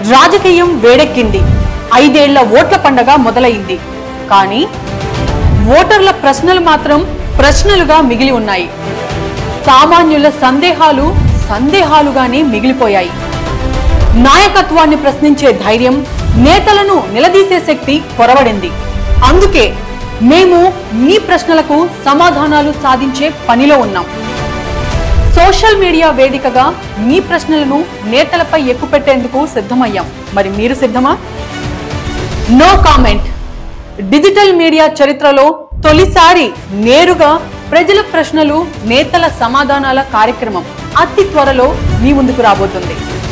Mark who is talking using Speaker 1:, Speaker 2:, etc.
Speaker 1: రాజకీయం వేడెక్కింది ఐదేళ్ల ఓట్ల పండగ మొదలైంది కానీ ఓటర్ల ప్రశ్నలు మాత్రం ప్రశ్నలుగా మిగిలి ఉన్నాయి సామాన్యుల సందేహాలు సందేహాలుగానే మిగిలిపోయాయి నాయకత్వాన్ని ప్రశ్నించే ధైర్యం నేతలను నిలదీసే శక్తి కొరవడింది అందుకే మేము మీ ప్రశ్నలకు సమాధానాలు సాధించే పనిలో ఉన్నాం సోషల్ మీడియా వేదికగా మీ ప్రశ్నలను నేతలపై ఎక్కుపెట్టేందుకు సిద్ధమయ్యాం మరి మీరు సిద్ధమా నో కామెంట్ డిజిటల్ మీడియా చరిత్రలో తొలిసారి నేరుగా ప్రజల ప్రశ్నలు నేతల సమాధానాల కార్యక్రమం అతి త్వరలో మీ ముందుకు రాబోతుంది